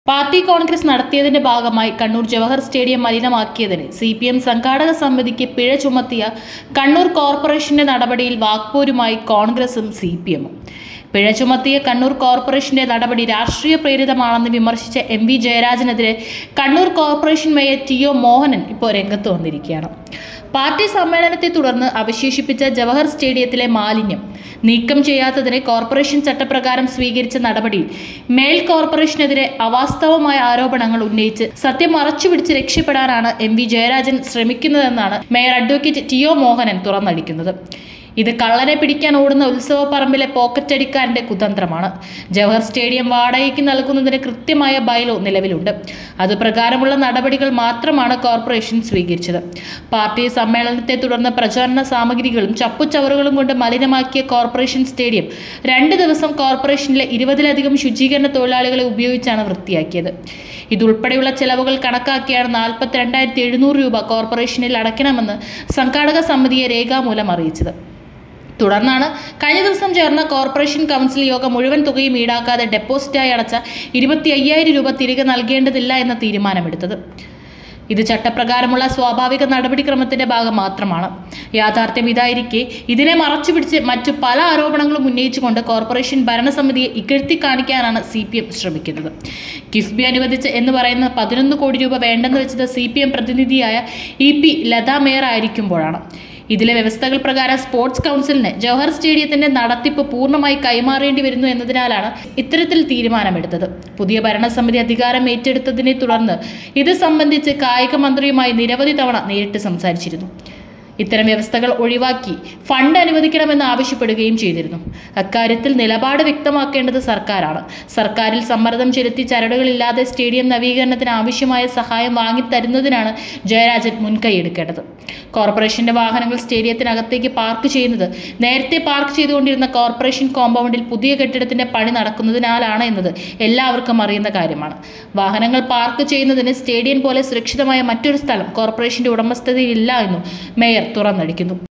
party congress നടത്തിയതിന്റെ ഭാഗമായി Kannur Jawahar stadium മലിനമാക്കിയതിന് സി പി എം സംഘാടക സമിതിക്ക് പിഴ ചുമത്തിയ കണ്ണൂർ കോർപ്പറേഷന്റെ നടപടിയിൽ വാക്പോരുമായി കോൺഗ്രസും സി പി എമ്മും പിഴ ചുമത്തിയ കണ്ണൂർ കോർപ്പറേഷന്റെ നടപടി രാഷ്ട്രീയ പ്രേരിതമാണെന്ന് വിമർശിച്ച എം വി ജയരാജനെതിരെ Kannur corporation mayor T O Mohanan ഇപ്പോൾ രംഗത്ത് വന്നിരിക്കുകയാണ് പാർട്ടി സമ്മേളനത്തെ തുടർന്ന് അവശേഷിപ്പിച്ച ജവഹർ സ്റ്റേഡിയത്തിലെ മാലിന്യം നീക്കം ചെയ്യാത്തതിന് കോർപ്പറേഷൻ ചട്ടപ്രകാരം സ്വീകരിച്ച നടപടിയിൽ മേൽ കോർപ്പറേഷനെതിരെ അവാസ്തവമായ ആരോപണങ്ങൾ ഉന്നയിച്ച് സത്യം മറച്ചുപിടിച്ച് രക്ഷപ്പെടാനാണ് എം വി ജയരാജൻ ശ്രമിക്കുന്നതെന്നാണ് mayor advocate T O Mohanan തുറന്നടിക്കുന്നത് ഇത് കള്ളനെ പിടിക്കാൻ ഓടുന്ന ഉത്സവപ്പറമ്പിലെ പോക്കറ്റടിക്കാരന്റെ കുതന്ത്രമാണ് ജവഹർ സ്റ്റേഡിയം വാടകയ്ക്ക് നൽകുന്നതിന് കൃത്യമായ ബൈലോ നിലവിലുണ്ട് അത് പ്രകാരമുള്ള നടപടികൾ മാത്രമാണ് കോർപ്പറേഷൻ സ്വീകരിച്ചത് പാർട്ടി സമ്മേളനത്തെ തുടർന്ന് പ്രചാരണ സാമഗ്രികളും ചപ്പുചവറുകളും കൊണ്ട് മലിനമാക്കിയ കോർപ്പറേഷൻ സ്റ്റേഡിയം രണ്ട് ദിവസം കോർപ്പറേഷനിലെ ഇരുപതിലധികം ശുചീകരണ തൊഴിലാളികളെ ഉപയോഗിച്ചാണ് വൃത്തിയാക്കിയത് ഇതുൾപ്പെടെയുള്ള ചെലവുകൾ കണക്കാക്കിയാണ് നാൽപ്പത്തി രണ്ടായിരത്തി എഴുന്നൂറ് രൂപ കോർപ്പറേഷനിൽ അടയ്ക്കണമെന്ന് സംഘാടക സമിതിയെ രേഖാമൂലം അറിയിച്ചത് തുടർന്നാണ് കഴിഞ്ഞ ദിവസം ചേർന്ന കോർപ്പറേഷൻ കൗൺസിൽ യോഗം മുഴുവൻ തുകയും ഈടാക്കാതെ ഡെപ്പോസിറ്റായി അടച്ച ഇരുപത്തി അയ്യായിരം രൂപ തിരികെ നൽകേണ്ടതില്ല എന്ന തീരുമാനമെടുത്തത് ഇത് ചട്ടപ്രകാരമുള്ള സ്വാഭാവിക നടപടിക്രമത്തിന്റെ ഭാഗം മാത്രമാണ് യാഥാർത്ഥ്യം ഇതായിരിക്കെ ഇതിനെ മറച്ചുപിടിച്ച് മറ്റു പല ആരോപണങ്ങളും ഉന്നയിച്ചുകൊണ്ട് കോർപ്പറേഷൻ ഭരണസമിതിയെ ഇകഴ്ത്തി കാണിക്കാനാണ് സി പി എം ശ്രമിക്കുന്നത് കിഫ്ബി അനുവദിച്ച് എന്ന് പറയുന്ന പതിനൊന്ന് കോടി രൂപ വേണ്ടെന്ന് വെച്ചത് സി പി എം പ്രതിനിധിയായ ഇ പി ലതാ മേയർ ആയിരിക്കുമ്പോഴാണ് ഇതിലെ വ്യവസ്ഥകൾ പ്രകാരം സ്പോർട്സ് കൗൺസിലിന് ജവഹർ സ്റ്റേഡിയത്തിന്റെ നടത്തിപ്പ് പൂർണ്ണമായി കൈമാറേണ്ടി വരുന്നു എന്നതിനാലാണ് ഇത്തരത്തിൽ തീരുമാനമെടുത്തത് പുതിയ ഭരണസമിതി അധികാരം ഏറ്റെടുത്തതിനെ തുടർന്ന് ഇത് സംബന്ധിച്ച് കായിക മന്ത്രിയുമായി നിരവധി തവണ നേരിട്ട് സംസാരിച്ചിരുന്നു ഇത്തരം വ്യവസ്ഥകൾ ഒഴിവാക്കി ഫണ്ട് അനുവദിക്കണമെന്ന് ആവശ്യപ്പെടുകയും ചെയ്തിരുന്നു അക്കാര്യത്തിൽ നിലപാട് വ്യക്തമാക്കേണ്ടത് സർക്കാരാണ് സർക്കാരിൽ സമ്മർദ്ദം ചെലുത്തി ചരടുകളില്ലാതെ സ്റ്റേഡിയം നവീകരണത്തിന് ആവശ്യമായ സഹായം വാങ്ങിത്തരുന്നതിനാണ് ജയരാജൻ മുൻകൈയെടുക്കേണ്ടത് കോർപ്പറേഷന്റെ വാഹനങ്ങൾ സ്റ്റേഡിയത്തിനകത്തേക്ക് പാർക്ക് ചെയ്യുന്നത് നേരത്തെ പാർക്ക് ചെയ്തുകൊണ്ടിരുന്ന കോർപ്പറേഷൻ കോമ്പൗണ്ടിൽ പുതിയ കെട്ടിടത്തിന്റെ പണി നടക്കുന്നതിനാലാണ് എന്നത് എല്ലാവർക്കും അറിയുന്ന കാര്യമാണ് വാഹനങ്ങൾ പാർക്ക് ചെയ്യുന്നതിന് സ്റ്റേഡിയം പോലെ സുരക്ഷിതമായ മറ്റൊരു സ്ഥലം കോർപ്പറേഷന്റെ ഉടമസ്ഥതയിലില്ല എന്നും മേയർ തുറന്നടിക്കുന്നു